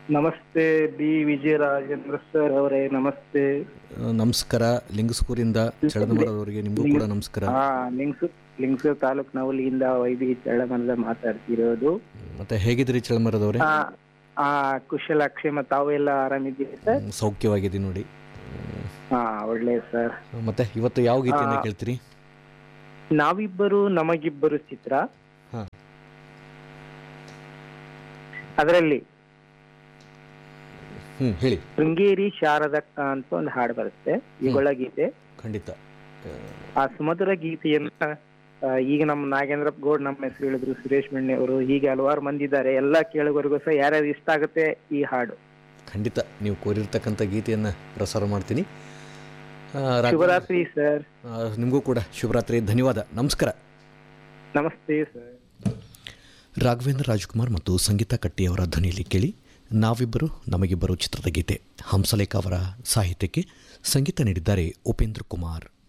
ನಮಸ್ತೆ B Vijayarajendra sir ಅವರೇ ನಮಸ್ತೆ ಆ, ನಮಸ್ಕಾರ ಲಿಂಗಸ್ಕೂರಿಂದ ಚಳದಮರದವರಿಗೆ ನಿಮಗೂ ಕೂಡ ನಮಸ್ಕಾರ ಹಾ ಲಿಂಗ್ಸು ಲಿಂಗ್ಸೂರ್ ತಾಲೂಕ್ ನವಲಿಯಿಂದ ವೈದಿ ಚಳ್ಳಮರದ ಮಾತಾಡ್ತಿರೋದು ಮತ್ತೆ ಹೇಗಿದ್ರಿ ಚಳಮರದವರೇ ಆ ಆ ಕುಶಲ ಕ್ಷೇಮ ತಾವು ಎಲ್ಲ ಆರಾಮಿದ್ದೀರಿ ಸರ್ ಸೌಖ್ಯವಾಗಿದೆ ನೋಡಿ ಹಾ ಒಳ್ಳೆ ಸರ್ ಮತ್ತೆ ಇವತ್ತು ಯಾವ ಗೀತೆಯನ್ನ ಕೇಳ್ತೀರಿ ನಾವಿಬ್ಬರು ನಮಗಿಬ್ಬರು ಚಿತ್ರ ಹಾ. ಅದರಲ್ಲಿ ಹ್ಮ್ ಹೇಳಿ ಶೃಂಗೇರಿ ಶಾರದಕ್ಕ ಅಂತ ಒಂದು ಹಾಡು ಬರುತ್ತೆ ಯುಗಳ ಗೀತೆ ಖಂಡಿತ ಆ ಸುಮಧುರ ಗೀತೆಯನ್ನ ಆ, ಈಗ ನಮ್ಮ ನಾಗೇಂದ್ರ ಗೌಡ್ ನಮ್ಮ ಹೆಸರು ಹೇಳಿದ್ರು ಸುರೇಶ್ ಬೆಣ್ಣೆ ಅವರು ಹೀಗೆ ಹಲವಾರು ಮಂದಿ ಇದ್ದಾರೆ ಎಲ್ಲ ಕೇಳುಗರಿಗೂ ಸಹ ಯಾರ್ಯಾರು ಇಷ್ಟ ಆಗುತ್ತೆ ಈ ಹಾಡು ಖಂಡಿತ ನೀವು ಕೋರಿರ್ತಕ್ಕಂಥ ಗೀತೆಯನ್ನ ಪ್ರಸಾರ ಮಾಡ್ತೀನಿ ಆ, ರಾಘವೇಂದ್ರ- ಶುಭರಾತ್ರಿ ಸರ್ ಆ, ನಿಮಗೂ ಕೂಡ ಶುಭರಾತ್ರಿ ಧನ್ಯವಾದ ನಮಸ್ಕಾರ ನಮಸ್ತೆ ಸರ್ ರಾಘವೇಂದ್ರ ರಾಜ್ಕುಮಾರ್ ಮತ್ತು ಸಂಗೀತ ಕಟ್ಟಿಯವರ ಧ್ವನಿಯಲ್ಲಿ ಕೇಳಿ ನಾವಿಬ್ಬರು ನಮಗಿಬ್ಬರು ಚಿತ್ರದ ಗೀತೆ ಹಂಸಲೇಖ ಅವರ ಸಾಹಿತ್ಯಕ್ಕೆ ಸಂಗೀತ ನೀಡಿದ್ದಾರೆ ಉಪೇಂದ್ರ ಕುಮಾರ್